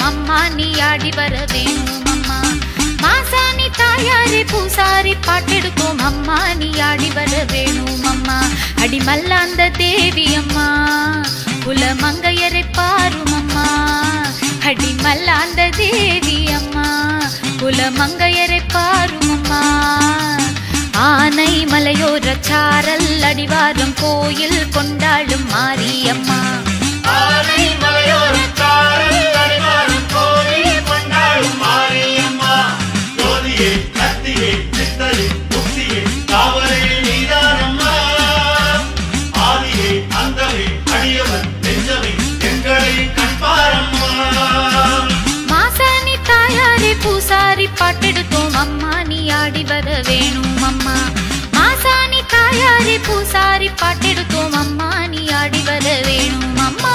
அம்மா நீ ஆடி வர வேணும் அம்மா மாசாணி தாயாரே பூசாரி பாட்டெடுக்கும் அம்மா நீ ஆடி வர வேணும் அம்மா அடி மல்லாந்த தேவி அம்மா குல மங்கையரை பாரும் அம்மா அடி மல்லாந்த தேவி அம்மா குல மங்கையரை பாரும் அம்மா ஆனை மலையோர சாரல் அடிவாரம் கோயில் கொண்டாடும் மாரியம்மா ஆனை மலையோரத் தாரல் அடிவாரம் கோயில் கொண்டாடும் மாரியம்மா. ஜோதியே, கத்தியே, சித்தரே, முக்தியே, காவலே நீதானம்மா. ஆதியே, அந்தமே, அடியவன் நெஞ்சமே, எங்களை கண்பாரம்மா மாசாணி தாயாரே பூசாரி பாட்டெடுத்தோம் அம்மா நீ ஆடி வர வேணும் அம்மா மாசாணி தாயாரே பூசாரி பாட்டெடுத்தோம் அம்மா நீ ஆடி வர வேணும் அம்மா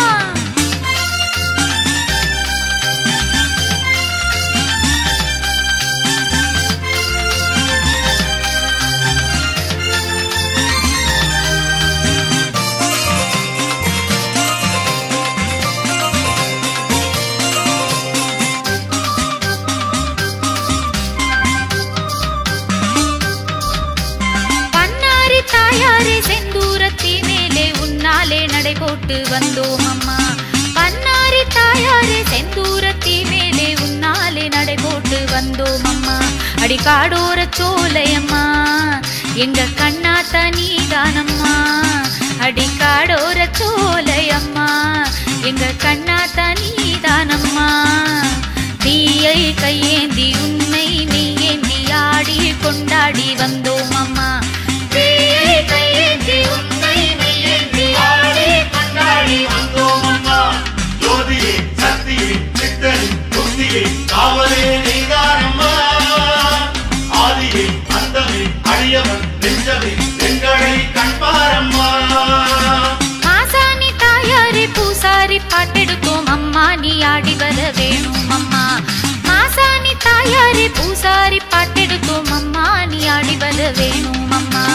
பண்ணாரி தாயாரே செந்தூரத்தி மேலே உன்னாலே நடை போட்டு வந்தோம் அம்மா பண்ணாரி தாயாரே செந்தூரத்தி மேலே உன்னாலே நடை போட்டு வந்தோம் அம்மா அடிக்காடோர சோலையம்மா எங்க கண்ணா தனிதானம்மா அடிக்காடோர சோலையம்மா எங்க கண்ணா தனிதானம்மா தீயை கையேந்தி உண்மை நீ ஏந்தி ஆடி கொண்டாடி வந்தோம் அம்மா தீயை கையேந்தி உண்மை நீ ஏந்தி ஆடி கொண்டாடி வந்தோம் அம்மா. ஜோதியே, சக்தியே, சித்தரே, முக்தியே, காவலே நீதானம்மா. ஆதியே, அந்தமே, அடியவன் நெஞ்சமே, எங்களை கண்பாரம்மா மாசாணி தாயாரே பூசாரி பாட்டெடுத்தோம் அம்மா நீ ஆடி வர வேணும் அம்மா மாசாணி தாயாரே பூசாரி பாட்டெடுத்தோம் அம்மா நீ ஆடி வர வேணும் அம்மா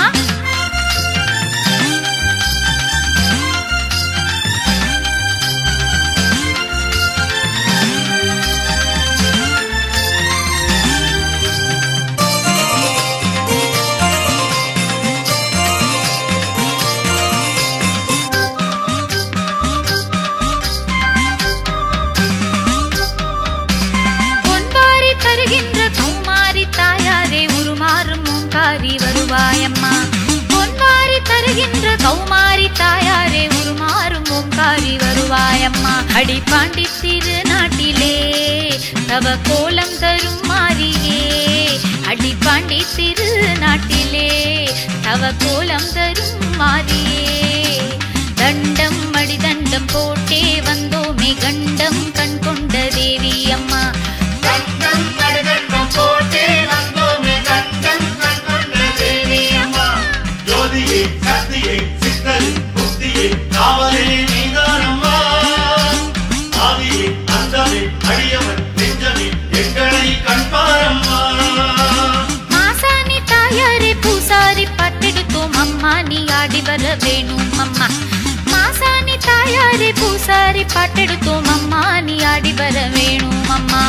பொன்வாரி தருகின்ற கௌமாரி தாயாரே உருமாறும் ஓங்காரி வருவாயம்மா பொன்வாரி தருகின்ற கௌமாரி தாயாரே உருமாறும் ஓங்காரி வருவாயம்மா அடிப்பாண்டி திருநாட்டிலே தவ கோலம் தரும் மாரியே அடிப்பாண்டி திருநாட்டிலே தவ கோலம் தரும் மாரியே தண்டம் அடி தண்டம் போட்டே வந்தோமே கண்டம் கண் கொண்ட தேவி அம்மா கண்டம் நடுகண்டம் போட்டே வந்தோமே கண்டம் கண்கொண்ட தேவி அம்மா. ஜோதியே, சக்தியே, சித்தரே, முக்தியே, காவலே நீதானம்மா. ஆதியே, அந்தமே, அடியவன் நெஞ்சமே, எங்களை கண்பாரம்மா மாசாணி தாயாரே பூசாரி பட்டெடுத்தோம் அம்மா நீ ஆடி வர வேணும் அம்மா மாசாணி தாயாரே பூசாரி பாட்டெடுத்தோம் அம்மா நீ ஆடி வர வேணும் அம்மா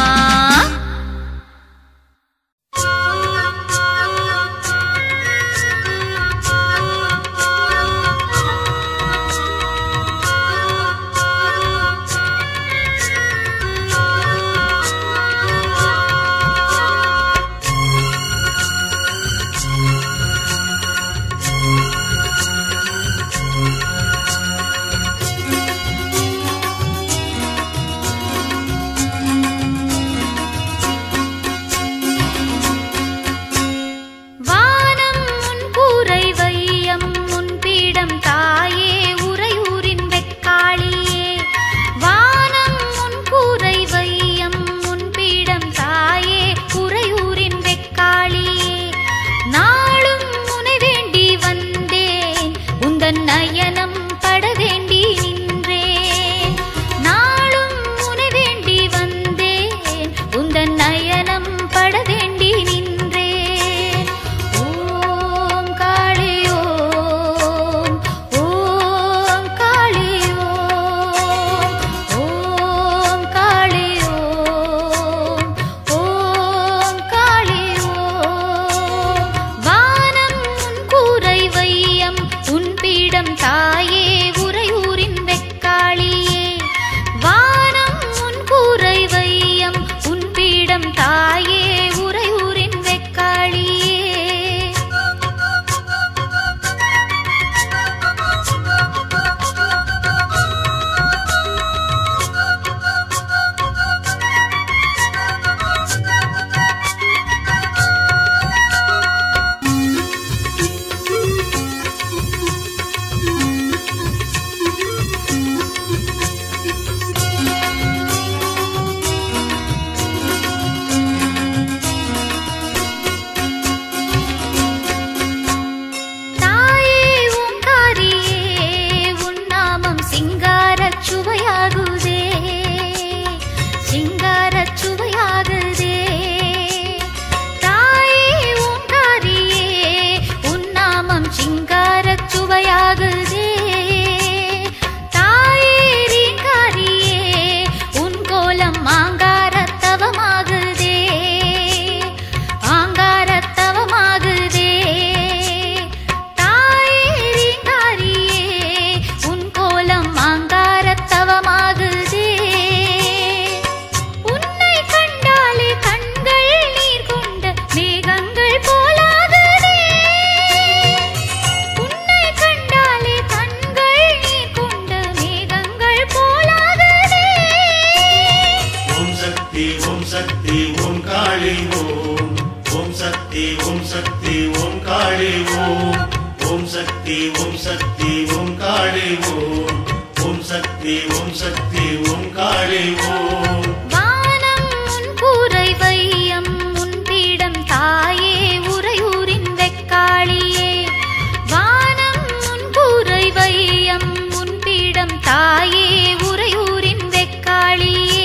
சக்தி ஓம் சக்தி ஓம் காளி ஓம் ஓம் சக்தி ஓம் சக்தி ஓம் காளி ஓம் வானம் உன் கூரை வையம் உன் பீடம் தாயே உறையூரின் வெக்காளியே வானம் உன் கூரை வையம் உன் பீடம் தாயே உறையூரின் வெக்காளியே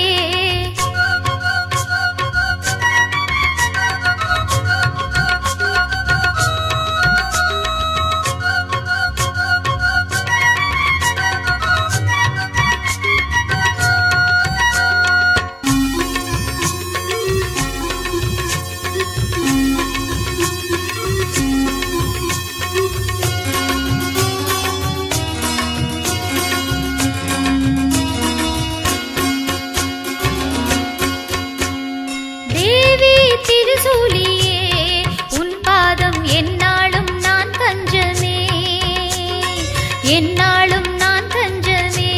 தேவி திருசூலியே உன் பாதம் என்னாலும் நான் தஞ்சமே என்னாலும் நான் தஞ்சமே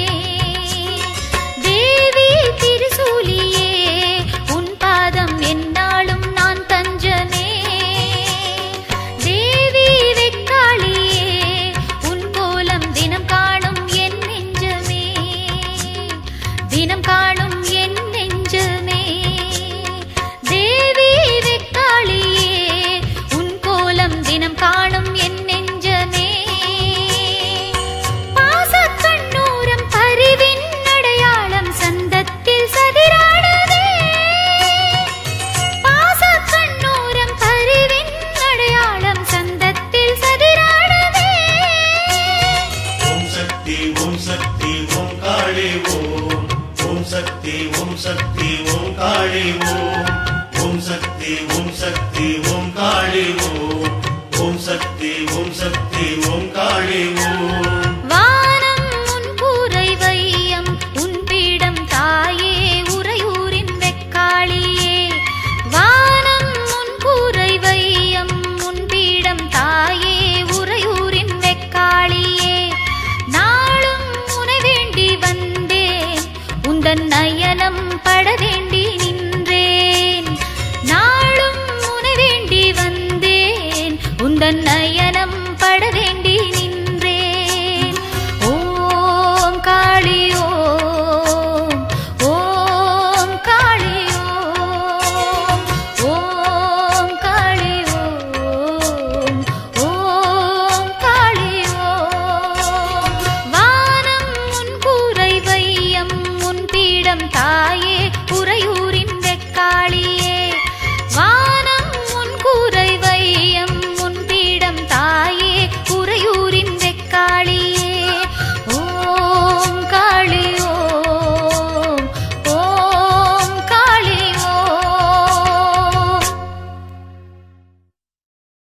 தேவி திருசூலியே உன் பாதம் என்னாலும் நான் தஞ்சமே தேவி வெக்காளியே உன் கோலம் தினம் காணும் என் நெஞ்சமே தினம் காணும் என் நெஞ்சமே தேவி வெக்காளியே உன் கோலம் தினம் காணும் என் நெஞ்சமே பாசக்கண்ணூரம் பரிவின் அடையாளம் சந்தத்தில் சதிராடுதே பாசக்கண்ணூரம் பரிவின் அடையாளம் சந்தத்தில் சதிராடுதே ஓம் சக்தி ஓம் சக்தி ஓம் காளி ஓம் ஓம் சக்தி ஓம் சக்தி ஓம் காளி ஓம் ஓம் சக்தி ஓம் சக்தி ஓம் காளி ஓம் ஓம் சக்தி ஓம் சக்தி ஓம் காளி ஓம் வானம் உன் கூரை வையம் உன் பீடம் தாயே உறையூரின் வெக்காளியே வானம் உன் கூரை வையம் உன் பீடம் தாயே உறையூரின் வெக்காளியே நாளும் உனை வேண்டி வந்தேன் உந்தன் நயனம் பட வேண்டி நின்றேன் நாளும் உனை வேண்டி வந்தேன் உந்தன் நயனம் பட வேண்டி நின்றேன்